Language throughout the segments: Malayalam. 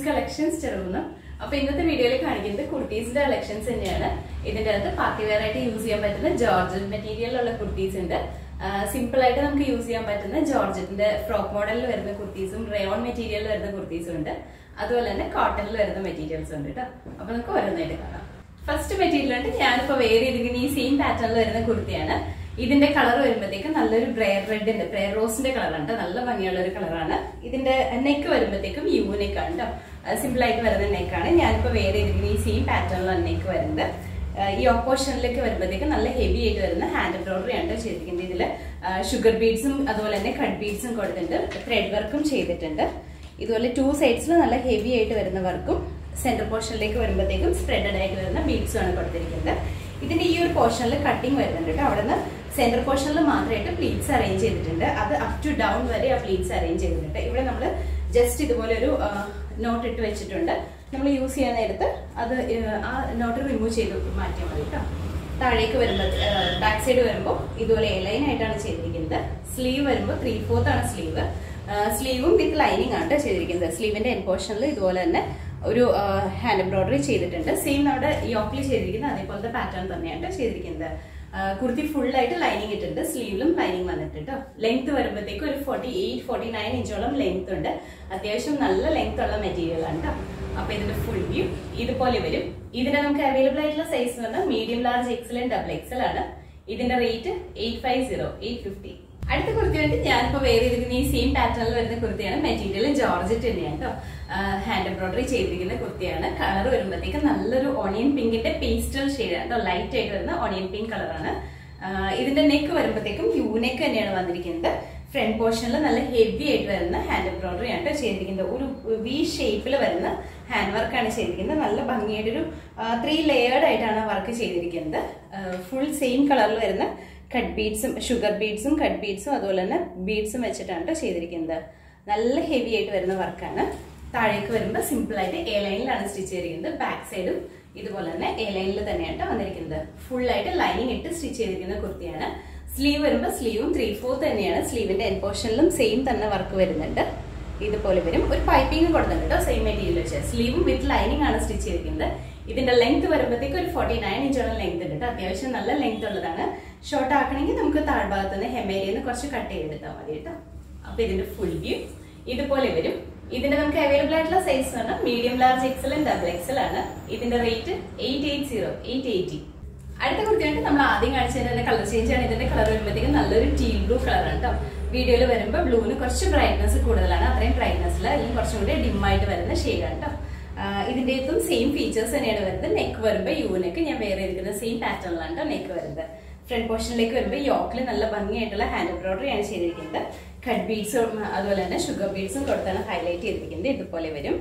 ന്യൂസ് കളക്ഷൻസ് ചെറുകുന്നു അപ്പൊ ഇന്നത്തെ വീഡിയോയിൽ കാണിക്കുന്നത് കുർത്തീസിന്റെ കളക്ഷൻസ് തന്നെയാണ് ഇതിന്റെ അകത്ത് പാർട്ടി വെയർ ആയിട്ട് യൂസ് ചെയ്യാൻ പറ്റുന്ന ജോർജറ്റ് മെറ്റീരിയലുള്ള കുർത്തീസ് ഉണ്ട് സിമ്പിൾ ആയിട്ട് നമുക്ക് യൂസ് ചെയ്യാൻ പറ്റുന്ന ജോർജറ്റിന്റെ ഫ്രോക്ക് മോഡലിൽ വരുന്ന കുർത്തീസും റയോൺ മെറ്റീരിയലിൽ വരുന്ന കുർത്തീസും ഉണ്ട് അതുപോലെ തന്നെ കോട്ടണിൽ വരുന്ന മെറ്റീരിയൽസ് ഉണ്ട് കേട്ടോ അപ്പൊ നമുക്ക് ഓരോന്നായിട്ട് കാണാം ഫസ്റ്റ് മെറ്റീരിയൽ ഉണ്ട് ഞാനിപ്പോ വെയർ ചെയ്തിരിക്കുന്ന ഈ സെയിം പാറ്റേണിൽ വരുന്ന കുർത്തിയാണ് ഇതിന്റെ കളർ വരുമ്പോഴത്തേക്ക് നല്ലൊരു ബ്രെയർ റെഡിന്റെ ബ്രെയർ റോസിന്റെ കളറാണ് കേട്ടോ നല്ല ഭംഗിയുള്ള ഒരു കളറാണ് ഇതിന്റെ നെക്ക് വരുമ്പോഴത്തേക്കും യു നെക്ക് ആണ് കേട്ടോ സിമ്പിൾ ആയിട്ട് വരുന്ന നെക്കാണ് ഞാനിപ്പോ വെയർ ചെയ്തിരിക്കുന്ന ഈ സെയിം പാറ്റേണിലാണ് നെക്ക് വരുന്നത് ആഹ് ഈ ഓപ്പോഷനിലേക്ക് വരുമ്പോഴത്തേക്ക് നല്ല ഹെവി ആയിട്ട് വരുന്ന ഹാൻഡ് എംബ്രോയിഡറി ആണ് ചെയ്തിരിക്കുന്നത് ഇതിൽ ഷുഗർ ബീഡ്സും അതുപോലെ തന്നെ കട്ട് ബീഡ്സും കൊടുത്തിട്ടുണ്ട് ത്രെഡ് വർക്കും ചെയ്തിട്ടുണ്ട് ഇതുപോലെ ടു സൈഡ്സിൽ നല്ല ഹെവി ആയിട്ട് വരുന്ന വർക്കും സെന്റർ പോർഷനിലേക്ക് വരുമ്പോഴത്തേക്കും സ്പ്രെഡഡ് ആയിട്ട് വരുന്ന ബീഡ്സും ആണ് കൊടുത്തിരിക്കുന്നത് ഇതിന്റെ ഈ ഒരു പോർഷനിൽ കട്ടിങ് വരുന്നുണ്ട് കേട്ടോ അവിടെ നിന്ന് സെന്റർ പോർഷനിൽ മാത്രമായിട്ട് പ്ലീറ്റ്സ് അറേഞ്ച് ചെയ്തിട്ടുണ്ട് അത് അപ് ടു ഡൗൺ വരെ ആ പ്ലീറ്റ്സ് അറേഞ്ച് ചെയ്തിട്ടുണ്ട് ഇവിടെ നമ്മൾ ജസ്റ്റ് ഇതുപോലെ ഒരു നോട്ട് ഇട്ട് വെച്ചിട്ടുണ്ട് നമ്മൾ യൂസ് ചെയ്യാൻ നേരത്ത് അത് ഏഹ്, ആ നോട്ട് റിമൂവ് ചെയ്ത് മാറ്റിയാൽ മതി കേട്ടോ താഴേക്ക് വരുമ്പോൾ ബാക്ക് സൈഡ് വരുമ്പോൾ ഇതുപോലെ എലൈൻ ആയിട്ടാണ് ചെയ്തിരിക്കുന്നത് സ്ലീവ് വരുമ്പോൾ ത്രീ ഫോർത്ത് ആണ് സ്ലീവ് സ്ലീവും വിത്ത് ലൈനിങ് ആണ് ട്ടോ ചെയ്തിരിക്കുന്നത് സ്ലീവിന്റെ എൻ പോർഷനിൽ ഇതുപോലെ തന്നെ ഒരു ഹാൻഡ് എംബ്രോയിഡറി ചെയ്തിട്ടുണ്ട് സെയിം നമ്മുടെ യോക്കിൽ ചെയ്തിരിക്കുന്ന അതേപോലത്തെ പാറ്റേൺ തന്നെയാണ് ട്ടോ ചെയ്തിരിക്കുന്നത് ആ, കുർത്തി ഫുൾ ആയിട്ട് ലൈനിങ് ഇട്ടിട്ടുണ്ട് സ്ലീവിലും ലൈനിങ് വന്നിട്ട് കേട്ടോ ലെങ്ത് വരുമ്പോഴത്തേക്ക് ഒരു ഫോർട്ടി എയ്റ്റ് ഫോർട്ടി നയൻ ഇഞ്ചോളം ലെങ്ത് ഉണ്ട് അത്യാവശ്യം നല്ല ലെങ്ത് ഉള്ള മെറ്റീരിയൽ ആണ് കേട്ടോ അപ്പൊ ഇതിന്റെ ഫുൾ വ്യൂ ഇതുപോലെ വരും ഇതിന്റെ നമുക്ക് അവൈലബിൾ ആയിട്ടുള്ള സൈസ് പറഞ്ഞാൽ medium large XL double XL ആണ് ഇതിന്റെ rate eight five zero eight fifty അടുത്ത കുർത്തി വേണ്ടി ഞാനിപ്പോ വേറെ ചെയ്തിരിക്കുന്ന ഈ സെയിം പാറ്റേണിൽ വരുന്ന കുർത്തിയാണ് മെറ്റീരിയൽ ജോർജറ്റ് തന്നെയാണ് കേട്ടോ ഹാൻഡ് എംബ്രോയിഡറി ചെയ്തിരിക്കുന്ന കുർത്തിയാണ് കളർ വരുമ്പോഴത്തേക്ക് നല്ലൊരു ഓണിയൻ പിങ്കിന്റെ പേസ്റ്റൽ ഷെയ്ഡ് ആണ് കേട്ടോ ലൈറ്റ് ആയിട്ട് വരുന്ന ഓണിയൻ പിങ്ക് കളറാണ് ഇതിന്റെ നെക്ക് വരുമ്പോഴത്തേക്കും യു നെക്ക് തന്നെയാണ് വന്നിരിക്കുന്നത് ഫ്രണ്ട് പോർഷനിൽ നല്ല ഹെവി ആയിട്ട് വരുന്ന ഹാൻഡ് എംബ്രോയിഡറി ആണ് ട്ടോ ചെയ്തിരിക്കുന്നത് ഒരു വി ഷേപ്പിൽ വരുന്ന ഹാൻഡ് വർക്കാണ് ചെയ്തിരിക്കുന്നത് നല്ല ഭംഗിയായിട്ട് ഒരു ത്രീ ലെയേർഡ് ആയിട്ടാണ് വർക്ക് ചെയ്തിരിക്കുന്നത് ഫുൾ സെയിം കളറിൽ വരുന്ന കട്ട് ബീഡ്സും ഷുഗർ ബീഡ്സും കട്ട് ബീഡ്സും അതുപോലെ തന്നെ ബീഡ്സും വെച്ചിട്ടാണ് ട്ടോ ചെയ്തിരിക്കുന്നത് നല്ല ഹെവി ആയിട്ട് വരുന്ന വർക്കാണ് താഴേക്ക് വരുമ്പോൾ സിമ്പിൾ ആയിട്ട് എ ലൈനിലാണ് സ്റ്റിച്ച് ചെയ്തിരിക്കുന്നത് ബാക്ക് സൈഡും ഇതുപോലെ തന്നെ എ ലൈനിൽ തന്നെയാണ് വന്നിരിക്കുന്നത് ഫുൾ ആയിട്ട് ലൈനിങ് ഇട്ട് സ്റ്റിച്ച് ചെയ്തിരിക്കുന്ന കുർത്തിയാണ് സ്ലീവ് വരുമ്പോൾ സ്ലീവും ത്രീ ഫോർത്ത് തന്നെയാണ് സ്ലീവിന്റെ എൻ പോർഷനിലും സെയിം തന്നെ വർക്ക് വരുന്നുണ്ട് ഇതുപോലെ വരും ഒരു പൈപ്പിംഗ് കൊടുത്തിട്ടുണ്ട് കേട്ടോ സെയിം മെറ്റീരിയൽ വെച്ച് സ്ലീവും വിത്ത് ലൈനിങ് ആണ് സ്റ്റിച്ച് ചെയ്തിരിക്കുന്നത് ഇതിന്റെ ലെങ്ത് വരുമ്പോഴത്തേക്ക് ഒരു ഫോർട്ടി നയൻ ഇഞ്ചോളം ലെങ്ത് ഉണ്ട് കേട്ടോ അത്യാവശ്യം നല്ല ലെങ്ത് ഉള്ളതാണ് ഷോർട്ട് ആക്കണമെങ്കിൽ നമുക്ക് താഴ്ഭാഗത്ത് നിന്ന് ഹെമേരിയിൽ നിന്ന് കുറച്ച് കട്ട് ചെയ്തെടുത്താൽ മതി കേട്ടോ അപ്പൊ ഇതിന്റെ ഫുൾ വ്യൂ ഇതുപോലെ വരും ഇതിന്റെ നമുക്ക് അവൈലബിൾ ആയിട്ടുള്ള സൈസ് പറഞ്ഞാൽ medium large XL double XL ആണ് ഇതിന്റെ rate eight eight zero eight eighty അടുത്ത കുർത്തിയായിട്ട് നമ്മൾ ആദ്യം കാണിച്ചതിന്റെ കളർ ചേഞ്ച് ആണ് ഇതിന്റെ കളർ വരുമ്പോഴത്തേക്കും നല്ലൊരു ടീൽ ബ്ലൂ കളറാണ് കേട്ടോ വീഡിയോയിൽ വരുമ്പോൾ ബ്ലൂവിന് കുറച്ച് ബ്രൈറ്റ്നസ് കൂടുതലാണ് അത്രയും ബ്രൈറ്റ്നസ്സിൽ അല്ലെങ്കിൽ കുറച്ചും കൂടി ഡിം ആയിട്ട് വരുന്ന ഷെയ്ഡാണ് കേട്ടോ ഇതിന്റെ ഇതും സെയിം ഫീച്ചേഴ്സ് തന്നെയാണ് വരുന്നത് നെക്ക് വരുമ്പോൾ യു നെക്ക് ഞാൻ വേറെ ഇരിക്കുന്ന സെയിം പാറ്റേണിലാണ് കേട്ടോ നെക്ക് വരുന്നത് ഫ്രണ്ട് പോർഷനിലേക്ക് വരുമ്പോൾ യോക്കിൽ നല്ല ഭംഗിയായിട്ടുള്ള ഹാൻഡ് എംബ്രോയിഡറി ആണ് ചെയ്തിരിക്കുന്നത് കട്ട് ബീഡ്സും അതുപോലെ തന്നെ ഷുഗർ ബീഡ്സും കൊടുത്താണ് ഹൈലൈറ്റ് ചെയ്തിരിക്കുന്നത് ഇതുപോലെ വരും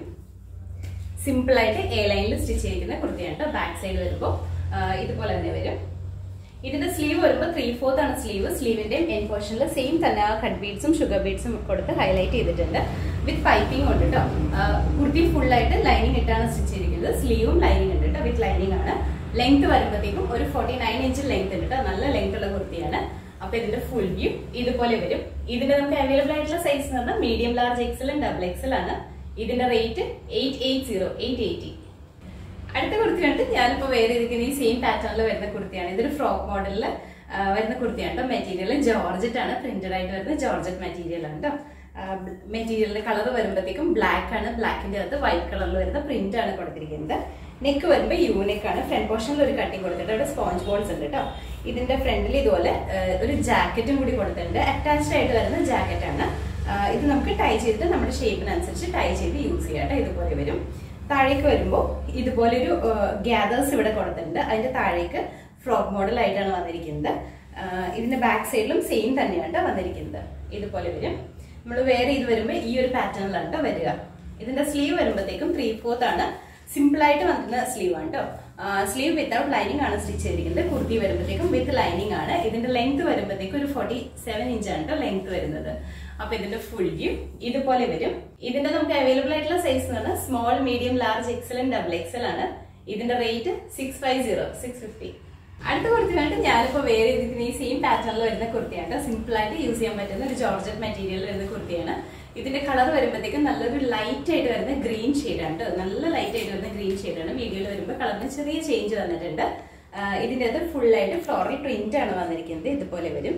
സിമ്പിൾ ആയിട്ട് എ ലൈനിൽ സ്റ്റിച്ച് ചെയ്തിരിക്കുന്ന കുർത്തിയാണ് കേട്ടോ ബാക്ക് സൈഡ് വരുമ്പോൾ ഇതുപോലെ തന്നെ വരും ഇതിന്റെ സ്ലീവ് വരുമ്പോൾ ത്രീ ഫോർത്ത് ആണ് സ്ലീവ് സ്ലീവിന്റെയും എൻ പോർഷനിൽ സെയിം തന്നെ ആ കട്ട് ബീഡ്സും ഷുഗർ ബീഡ്സും കൊടുത്ത് ഹൈലൈറ്റ് ചെയ്തിട്ടുണ്ട് വിത്ത് പൈപ്പിംഗ് ഉണ്ട് കേട്ടോ കുർത്തി ഫുൾ ആയിട്ട് ലൈനിങ് ഇട്ടാണ് സ്റ്റിച്ച് ചെയ്തിരിക്കുന്നത് സ്ലീവും ലൈനിങ് ഉണ്ട് കേട്ടോ വിത്ത് ലൈനിങ് ആണ് ലെങ്ത് വരുമ്പോഴത്തേക്കും ഒരു ഫോർട്ടി നയൻ ഇഞ്ച് ലെങ്ത് ഉണ്ട് കേട്ടോ നല്ല ലെങ്ത് ഉള്ള കുർത്തിയാണ് അപ്പൊ ഇതിന്റെ ഫുൾ വ്യൂ ഇതുപോലെ വരും ഇതിന്റെ നമുക്ക് അവൈലബിൾ ആയിട്ടുള്ള സൈസ് എന്ന് പറഞ്ഞാൽ medium large XL double XL ആണ് ഇതിന്റെ rate eight eight zero eight eighty അടുത്ത കുർത്തി കണ്ട് ഞാനിപ്പോ വേറെ ഇരിക്കുന്ന ഈ സെയിം പാറ്റേണിൽ വരുന്ന കുർത്തിയാണ് ഇതൊരു ഫ്രോക്ക് മോഡലിൽ വരുന്ന കുർത്തിയാണ് കേട്ടോ മെറ്റീരിയൽ ജോർജറ്റ് ആണ് പ്രിന്റഡ് ആയിട്ട് വരുന്ന ജോർജറ്റ് മെറ്റീരിയൽ ആണ് കേട്ടോ മെറ്റീരിയലിന്റെ കളർ വരുമ്പോഴത്തേക്കും ബ്ലാക്ക് ആണ് ബ്ലാക്കിന്റെ അകത്ത് വൈറ്റ് കളറിൽ വരുന്ന പ്രിന്റ് ആണ് കൊടുത്തിരിക്കുന്നത് നെക്ക് വരുമ്പോൾ യൂനെക്ക് ആണ് ഫ്രണ്ട് പോർഷനിൽ ഒരു കട്ടിങ് കൊടുത്തിട്ട് അവിടെ സ്പോഞ്ച് ബോൾസ് ഉണ്ട് കേട്ടോ ഇതിന്റെ ഫ്രണ്ടിൽ ഇതുപോലെ ആ, ഒരു ജാക്കറ്റും കൂടി കൊടുത്തിട്ടുണ്ട് അറ്റാച്ച്ഡ് ആയിട്ട് വരുന്ന ജാക്കറ്റ് ആണ് ആ, ഇത് നമുക്ക് ടൈ ചെയ്തിട്ട് നമ്മുടെ ഷേപ്പിനനുസരിച്ച് ടൈ ചെയ്ത് യൂസ് ചെയ്യാം കേട്ടോ ഇതുപോലെ വരും താഴേക്ക് വരുമ്പോൾ ഇതുപോലെ ഒരു ഗ്യാദേഴ്സ് ഇവിടെ കൊടുത്തിട്ടുണ്ട് അതിന്റെ താഴേക്ക് ഫ്രോക്ക് മോഡൽ ആയിട്ടാണ് വന്നിരിക്കുന്നത് ആ, ഇതിന്റെ ബാക്ക് സൈഡിലും സെയിം തന്നെയാണ് ട്ടോ വന്നിരിക്കുന്നത് ഇതുപോലെ വരും നമ്മൾ വേറെ ഇത് വരുമ്പോൾ ഈ ഒരു പാറ്റേണിലാണ് ട്ടോ വരിക ഇതിന്റെ സ്ലീവ് വരുമ്പോഴത്തേക്കും ത്രീ ഫോർത്ത് ആണ് സിമ്പിൾ ആയിട്ട് വന്നിരുന്ന സ്ലീവ് ആണ് കേട്ടോ സ്ലീവ് വിത്തൗട്ട് ലൈനിങ് ആണ് സ്റ്റിച്ച് ചെയ്തിരിക്കുന്നത് കുർത്തി വരുമ്പോഴത്തേക്കും വിത്ത് ലൈനിങ് ആണ് ഇതിന്റെ ലെങ്ത് വരുമ്പോഴത്തേക്കും ഒരു ഫോർട്ടി സെവൻ ഇഞ്ച് ആണ് കേട്ടോ ലെങ്ത് വരുന്നത് അപ്പൊ ഇതിന്റെ ഫുൾ വ്യൂ ഇതുപോലെ വരും ഇതിന്റെ നമുക്ക് അവൈലബിൾ ആയിട്ടുള്ള സൈസ് എന്ന് പറഞ്ഞാൽ small medium large XL double XL ആണ് ഇതിന്റെ rate six five zero six fifty അടുത്ത കുർത്തി കണ്ടിട്ട് ഞാനിപ്പോ വേറെ ഇതിന് ഈ സെയിം പാറ്റേണിൽ വരുന്ന കുർത്തിയാണ് സിമ്പിൾ ആയിട്ട് യൂസ് ചെയ്യാൻ പറ്റുന്ന ഒരു ജോർജറ്റ് മെറ്റീരിയൽ വരുന്ന കുർത്തിയാണ് ഇതിന്റെ കളർ വരുമ്പോഴത്തേക്കും നല്ലൊരു ലൈറ്റ് ആയിട്ട് വരുന്ന ഗ്രീൻ ഷെയ്ഡാണ് കേട്ടോ നല്ല ലൈറ്റ് ആയിട്ട് വരുന്ന ഗ്രീൻ ഷെയ്ഡാണ് വീഡിയോയിൽ വരുമ്പോൾ കളറിന് ചെറിയ ചേഞ്ച് വന്നിട്ടുണ്ട് ആ, ഇതിന്റെ അത് ഫുൾ ആയിട്ട് ഫ്ലോറൽ പ്രിന്റ് ആണ് വന്നിരിക്കുന്നത് ഇതുപോലെ വരും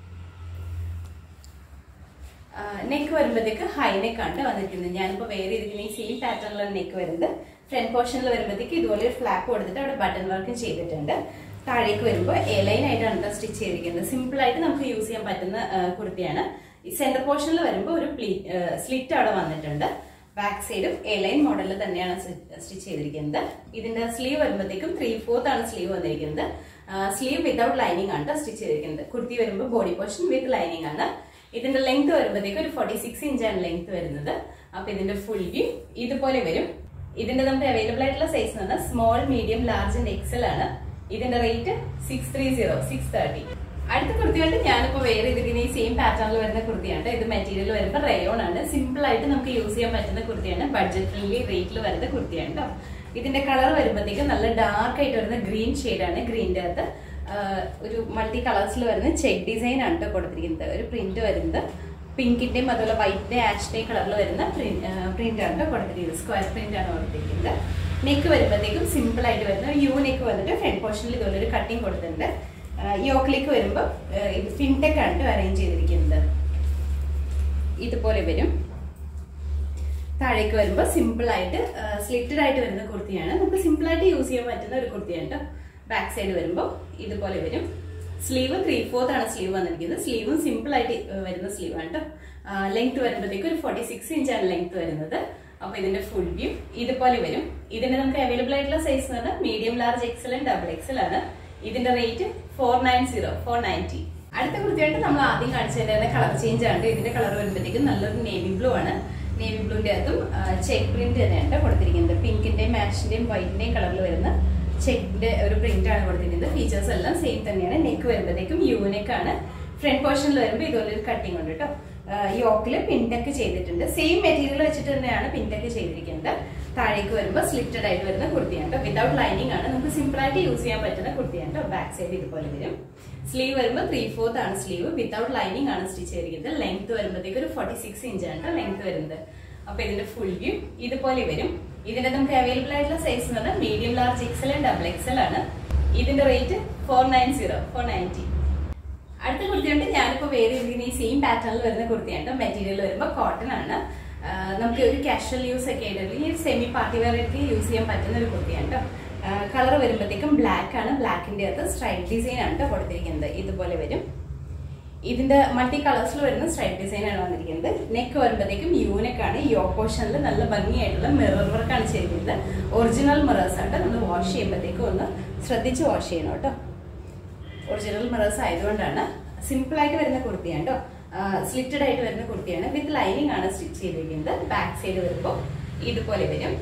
നെക്ക് വരുമ്പോഴത്തേക്ക് ഹൈ നെക്ക് ആണ് വന്നിരിക്കുന്നത് ഞാനിപ്പോൾ വേറെ ഇരിക്കുന്ന ഈ സെയിം പാറ്റേണിലാണ് നെക്ക് വരുന്നത് ഫ്രണ്ട് പോർഷനിൽ വരുമ്പോഴത്തേക്ക് ഇതുപോലെ ഒരു ഫ്ലാപ്പ് കൊടുത്തിട്ട് അവിടെ ബട്ടൺ വർക്കും ചെയ്തിട്ടുണ്ട് താഴേക്ക് വരുമ്പോൾ എലൈൻ ആയിട്ടാണ് സ്റ്റിച്ച് ചെയ്തിരിക്കുന്നത് സിമ്പിൾ ആയിട്ട് നമുക്ക് യൂസ് ചെയ്യാൻ പറ്റുന്ന ആ, കുർത്തിയാണ് ഈ സെന്റർ പോർഷനിൽ വരുമ്പോൾ ഒരു സ്ലിറ്റ് അവിടെ വന്നിട്ടുണ്ട് ബാക്ക് സൈഡും എലൈൻ മോഡലിൽ തന്നെയാണ് സ്റ്റിച്ച് ചെയ്തിരിക്കുന്നത് ഇതിന്റെ സ്ലീവ് വരുമ്പോഴത്തേക്കും ത്രീ ഫോർത്ത് ആണ് സ്ലീവ് വന്നിരിക്കുന്നത് സ്ലീവ് വിതൗട്ട് ലൈനിങ് ആണ് സ്റ്റിച്ച് ചെയ്തിരിക്കുന്നത് കുർത്തി വരുമ്പോൾ ബോഡി പോർഷൻ വിത്ത് ലൈനിങ് ആണ് ഇതിന്റെ ലെങ്ത് വരുമ്പോഴത്തേക്ക് ഒരു ഫോർട്ടി സിക്സ് ഇഞ്ചാണ് ലെങ്ത് വരുന്നത് അപ്പൊ ഇതിന്റെ ഫുൾ വ്യൂ ഇതുപോലെ വരും ഇതിന്റെ നമുക്ക് അവൈലബിൾ ആയിട്ടുള്ള സൈസ് എന്ന് പറഞ്ഞാൽ small medium large and XL ആണ് ഇതിന്റെ rate six three zero six thirty അടുത്ത കുർത്തി കൊണ്ട് ഞാനിപ്പോ വേറെ ഇതിന് ഈ സെയിം പാറ്റേണിൽ വരുന്ന കുർത്തിയാണ് ഇത് മെറ്റീരിയൽ വരുമ്പോൾ റയോൺ ആണ് സിമ്പിൾ ആയിട്ട് നമുക്ക് യൂസ് ചെയ്യാൻ പറ്റുന്ന കുർത്തിയാണ് ബഡ്ജറ്റ് ഫ്രണ്ട്ലി റേറ്റിൽ വരുന്ന കുർത്തിയാണ് കേട്ടോ ഇതിന്റെ കളർ വരുമ്പോഴത്തേക്കും നല്ല ഡാർക്ക് ആയിട്ട് വരുന്ന ഗ്രീൻ ആണ് ഗ്രീൻ്റെ അകത്ത് ആഹ് ഒരു മൾട്ടി കളേഴ്സിൽ വരുന്ന ചെക്ക് ഡിസൈൻ ആണ് കേട്ടോ കൊടുത്തിരിക്കുന്നത് ഒരു പ്രിന്റ് വരുന്നത് പിങ്കിന്റെയും അതുപോലെ വൈറ്റിന്റെയും ആഷിന്റെയും കളറിൽ വരുന്ന പ്രിന്റ് ആണ് കേട്ടോ കൊടുത്തിരിക്കുന്നത് സ്ക്വയർ പ്രിന്റ് ആണ് കൊടുത്തിരിക്കുന്നത് നെക്ക് വരുമ്പോഴത്തേക്കും സിമ്പിൾ ആയിട്ട് വരുന്ന യു നെക്ക് വന്നിട്ട് ഫ്രണ്ട് പോർഷനിൽ ഇതുപോലെ ഒരു കട്ടിങ് കൊടുത്തിട്ടുണ്ട് യോക്കിലേക്ക് വരുമ്പോൾ ഇത് ഫിൻടെക് ആണ് ട്ടോ അറേഞ്ച് ചെയ്തിരിക്കുന്നത് ഇതുപോലെ വരും താഴേക്ക് വരുമ്പോൾ സിമ്പിൾ ആയിട്ട് സ്ലിറ്റഡ് ആയിട്ട് വരുന്ന കുർത്തിയാണ് നമുക്ക് സിമ്പിൾ ആയിട്ട് യൂസ് ചെയ്യാൻ പറ്റുന്ന ഒരു കുർത്തിയാണ് കേട്ടോ ബാക്ക് സൈഡ് വരുമ്പോൾ ഇതുപോലെ വരും സ്ലീവ് ത്രീ ഫോർത്ത് ആണ് സ്ലീവ് വന്നിരിക്കുന്നത് സ്ലീവും സിമ്പിൾ ആയിട്ട് ഏഹ്, വരുന്ന സ്ലീവ് ആണ് കേട്ടോ ലെങ്ത് വരുമ്പോഴത്തേക്ക് ഒരു ഫോർട്ടി സിക്സ് ഇഞ്ചാണ് ലെങ്ത് വരുന്നത് അപ്പൊ ഇതിന്റെ ഫുൾ വ്യൂ ഇതുപോലെ വരും ഇതിന്റെ നമുക്ക് അവൈലബിൾ ആയിട്ടുള്ള സൈസ് എന്ന് പറഞ്ഞാൽ medium large XL and double XL ആണ് ഇതിന്റെ rate four nine zero four ninety അടുത്ത കുർത്തിയായിട്ട് നമ്മൾ ആദ്യം കാണിച്ചതിന്റെ കളർ ചേഞ്ച് ആണ് ഇതിന്റെ കളർ വരുമ്പോഴത്തേക്കും നല്ലൊരു നേവി ബ്ലൂ ആണ് നേവി ബ്ലൂന്റെ അകത്തും ചെക്ക് പ്രിന്റ് തന്നെയാണ് കൊടുത്തിരിക്കുന്നത് പിങ്കിന്റെയും മാഷിന്റെയും വൈറ്റിന്റെയും കളറിൽ വരുന്ന ചെക്കിന്റെ ഒരു പ്രിന്റ് ആണ് കൊടുത്തിരിക്കുന്നത് ഫീച്ചേഴ്സ് എല്ലാം സെയിം തന്നെയാണ് നെക്ക് വരുമ്പോഴത്തേക്കും യൂനെക്ക് ആണ് ഫ്രണ്ട് പോർഷനിൽ വരുമ്പോൾ ഇതുപോലെ ഒരു കട്ടിങ് ഉണ്ട് കേട്ടോ യോക്കില് പിൻടെക്ക് ചെയ്തിട്ടുണ്ട് സെയിം മെറ്റീരിയൽ വെച്ചിട്ട് തന്നെയാണ് പിൻടെക്ക് ചെയ്തിരിക്കുന്നത് താഴേക്ക് വരുമ്പോൾ സ്ലിറ്റഡ് ആയിട്ട് വരുന്ന കുർത്തിയാണ് കേട്ടോ വിതൗട്ട് ലൈനിങ് ആണ് നമുക്ക് സിമ്പിൾ ആയിട്ട് യൂസ് ചെയ്യാൻ പറ്റുന്ന കുർത്തിയാണ് കേട്ടോ ബാക്ക് സൈഡ് ഇതുപോലെ വരും സ്ലീവ് വരുമ്പോൾ ത്രീ ഫോർത്ത് ആണ് സ്ലീവ് വിതൗട്ട് ലൈനിങ് ആണ് സ്റ്റിച്ച് ചെയ്തിരിക്കുന്നത് ലെങ്ത് വരുമ്പോഴത്തേക്ക് ഒരു ഫോർട്ടി സിക്സ് ഇഞ്ചാണ് ലെങ്ത് വരുന്നത് അപ്പൊ ഇതിന്റെ ഫുൾ വ്യൂ ഇതുപോലെ വരും ഇതിന്റെ നമുക്ക് അവൈലബിൾ ആയിട്ടുള്ള സൈസ് എന്ന് പറഞ്ഞാൽ medium large XL and double XL ആണ് ഇതിന്റെ rate four nine zero four ninety അടുത്ത കുർത്തിയുണ്ട് ഞാനിപ്പോ വേറെ ഇതിന് ഈ സെയിം പാറ്റേണിൽ വരുന്ന കുർത്തിയാണ് മെറ്റീരിയൽ വരുമ്പോൾ കോട്ടൺ ആണ് ആ, നമുക്ക് ഒരു കാഷ്വൽ യൂസ് ഒക്കെ ആയിട്ട് അല്ലെങ്കിൽ സെമി പാർട്ടി വെയർ ആയിട്ട് യൂസ് ചെയ്യാൻ പറ്റുന്ന ഒരു കുർത്തിയാണ് കേട്ടോ കളർ വരുമ്പോഴത്തേക്കും ബ്ലാക്ക് ആണ് ബ്ലാക്കിന്റെ അകത്ത് സ്ട്രൈപ്പ് ഡിസൈൻ ആണ് കേട്ടോ കൊടുത്തിരിക്കുന്നത് ഇതുപോലെ വരും ഇതിന്റെ മൾട്ടി കളേഴ്സിൽ വരുന്ന സ്ട്രൈപ്പ് ഡിസൈൻ ആണ് വന്നിരിക്കുന്നത് നെക്ക് വരുമ്പോഴത്തേക്കും യൂനെക്ക് ആണ് യോ പോർഷനിൽ നല്ല ഭംഗിയായിട്ടുള്ള മിറർ വർക്കാണ് ചെയ്തിരിക്കുന്നത് ഒറിജിനൽ മിറേഴ്സ് ആണ് നമ്മൾ വാഷ് ചെയ്യുമ്പോഴത്തേക്കും ഒന്ന് ശ്രദ്ധിച്ച് വാഷ് ചെയ്യണം കേട്ടോ ഒറിജിനൽ മിറേഴ്സ് ആയതുകൊണ്ടാണ് സിമ്പിൾ ആയിട്ട് വരുന്ന കുർത്തിയാണ് കേട്ടോ സ്ലിറ്റഡ് ആയിട്ട് വരുന്ന കുർത്തിയാണ് വിത്ത് ലൈനിങ് ആണ് സ്റ്റിച്ച് ചെയ്തിരിക്കുന്നത് ബാക്ക് സൈഡ് വരുമ്പോൾ ഇതുപോലെ വരും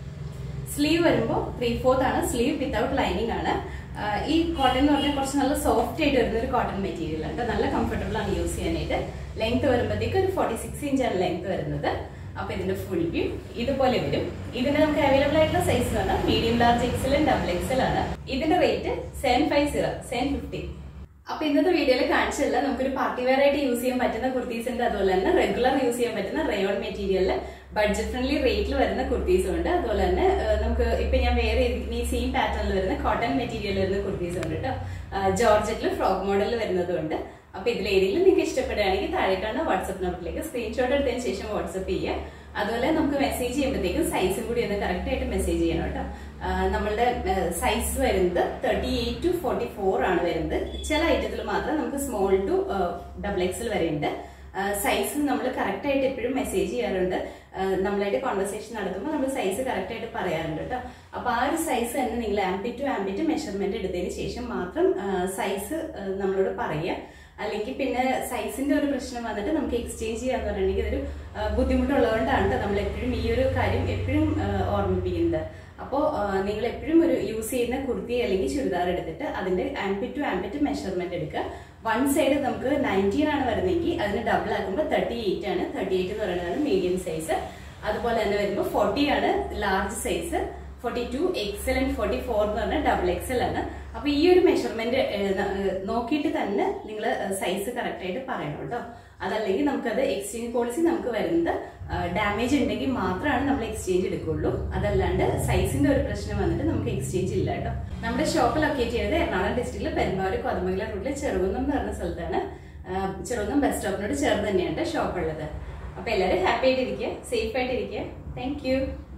സ്ലീവ് വരുമ്പോൾ ത്രീ ഫോർത്ത് ആണ് സ്ലീവ് വിത്തൗട്ട് ലൈനിങ് ആണ് ആ, ഈ കോട്ടൺ എന്ന് പറഞ്ഞാൽ കുറച്ച് നല്ല സോഫ്റ്റ് ആയിട്ട് വരുന്ന ഒരു കോട്ടൺ മെറ്റീരിയൽ ആണ് നല്ല കംഫർട്ടബിൾ ആണ് യൂസ് ചെയ്യാനായിട്ട് ലെങ്ത് വരുമ്പോഴത്തേക്ക് ഒരു ഫോർട്ടി സിക്സ് ഇഞ്ചാണ് ലെങ്ത് വരുന്നത് അപ്പൊ ഇതിന്റെ ഫുൾ വ്യൂ ഇതുപോലെ വരും ഇതിന് നമുക്ക് അവൈലബിൾ ആയിട്ടുള്ള സൈസ് എന്ന് പറഞ്ഞാൽ medium large XL double XL ആണ് ഇതിന്റെ rate seven five zero seven fifty അപ്പൊ ഇന്നത്തെ വീഡിയോയിൽ കാണിച്ചല്ല നമുക്കൊരു പാർട്ടി വെയർ ആയിട്ട് യൂസ് ചെയ്യാൻ പറ്റുന്ന കുർത്തീസ് ഉണ്ട് അതുപോലെ തന്നെ റെഗുലർ യൂസ് ചെയ്യാൻ പറ്റുന്ന റയോൺ മെറ്റീരിയലിൽ ബഡ്ജറ്റ് ഫ്രണ്ട്ലി റേറ്റിൽ വരുന്ന കുർത്തീസും ഉണ്ട് അതുപോലെ തന്നെ ഏഹ്, നമുക്ക് ഇപ്പൊ ഞാൻ വേറെ ഇരിക്കുന്ന ഈ സെയിം പാറ്റേണിൽ വരുന്ന കോട്ടൺ മെറ്റീരിയൽ വരുന്ന കുർത്തീസ് ഉണ്ട് കേട്ടോ ജോർജറ്റിൽ ഫ്രോക്ക് മോഡലിൽ വരുന്നതും ഉണ്ട് അപ്പൊ ഇതിൽ ഏതെങ്കിലും നിങ്ങൾക്ക് ഇഷ്ടപ്പെടുകയാണെങ്കിൽ താഴെ കാണുന്ന വാട്സ്ആപ്പ് നമ്പറിലേക്ക് സ്ക്രീൻഷോട്ട് എടുത്തതിന് ശേഷം വാട്സ്ആപ്പ് ചെയ്യുക അതുപോലെ നമുക്ക് മെസ്സേജ് ചെയ്യുമ്പോഴത്തേക്കും സൈസും കൂടി ഒന്ന് കറക്റ്റ് ആയിട്ട് മെസ്സേജ് ചെയ്യണം കേട്ടോ ആ, നമ്മളുടെ സൈസ് വരുന്നത് thirty eight to forty four ആണ് വരുന്നത് ചില ഐറ്റത്തിൽ മാത്രം നമുക്ക് സ്മോൾ ടു ഡബിൾ എക്സൽ വരെ ഉണ്ട് സൈസ് നമ്മൾ കറക്റ്റ് ആയിട്ട് എപ്പോഴും മെസ്സേജ് ചെയ്യാറുണ്ട് ആ, നമ്മളായിട്ട് കോൺവെർസേഷൻ നടത്തുമ്പോൾ നമ്മൾ സൈസ് കറക്റ്റ് ആയിട്ട് പറയാറുണ്ട് കേട്ടോ അപ്പൊ ആ ഒരു സൈസ് തന്നെ നിങ്ങൾ ആംബിറ്റ് ടു ആംബിറ്റ് മെഷർമെന്റ് എടുത്തതിന് ശേഷം മാത്രം സൈസ് നമ്മളോട് പറയുക അല്ലെങ്കിൽ പിന്നെ സൈസിന്റെ ഒരു പ്രശ്നം വന്നിട്ട് നമുക്ക് എക്സ്ചേഞ്ച് ചെയ്യാന്ന് പറഞ്ഞിട്ടുണ്ടെങ്കിൽ ഇതൊരു ആ, ബുദ്ധിമുട്ടുള്ളതുകൊണ്ടാണ് ട്ടോ നമ്മൾ എപ്പോഴും ഈ ഒരു കാര്യം എപ്പോഴും ആ, ഓർമ്മിപ്പിക്കുന്നത് അപ്പോൾ നിങ്ങൾ എപ്പോഴും ഒരു യൂസ് ചെയ്യുന്ന കുർത്തി അല്ലെങ്കിൽ ചുരിദാർ എടുത്തിട്ട് അതിന്റെ ആംപിറ്റ് ടു ആംപിറ്റ് മെഷർമെന്റ് എടുക്കുക വൺ സൈഡ് നമുക്ക് നയൻറ്റീൻ ആണ് വരുന്നതെങ്കിൽ അതിന് ഡബിൾ ആക്കുമ്പോൾ തേർട്ടി എയ്റ്റ് ആണ് തേർട്ടി എയ്റ്റ് എന്ന് പറയുന്നതാണ് മീഡിയം സൈസ് അതുപോലെ തന്നെ വരുമ്പോൾ ഫോർട്ടി ആണ് large size forty two XL and forty four എന്ന് പറഞ്ഞാൽ ഡബിൾ എക്സൽ ആണ് അപ്പൊ ഈ ഒരു മെഷർമെന്റ് നോക്കിയിട്ട് തന്നെ നിങ്ങൾ സൈസ് കറക്റ്റ് ആയിട്ട് പറയണം കേട്ടോ അതല്ലെങ്കിൽ നമുക്കത് എക്സ്ചേഞ്ച് പോളിസി നമുക്ക് വരുന്നത് ഡാമേജ് ഉണ്ടെങ്കിൽ മാത്രമാണ് നമ്മൾ എക്സ്ചേഞ്ച് എടുക്കുള്ളൂ അതല്ലാണ്ട് സൈസിന്റെ ഒരു പ്രശ്നം വന്നിട്ട് നമുക്ക് എക്സ്ചേഞ്ച് ഇല്ല കേട്ടോ നമ്മുടെ ഷോപ്പ് ലൊക്കേറ്റ് ചെയ്തത് എറണാകുളം ഡിസ്ട്രിക്റ്റിൽ പെരുമ്പാവൂർ കൊതമംഗലം റൂട്ടിൽ ചെറുകുന്നം എന്ന് പറഞ്ഞ സ്ഥലത്താണ് ആ, ചെറുകുന്നം ബസ് സ്റ്റോപ്പിനോട് ചേർന്ന് തന്നെയാണ് ഷോപ്പ് ഉള്ളത് അപ്പൊ എല്ലാവരും ഹാപ്പി ആയിട്ടിരിക്കുക സേഫ് ആയിട്ടിരിക്കുക താങ്ക് യു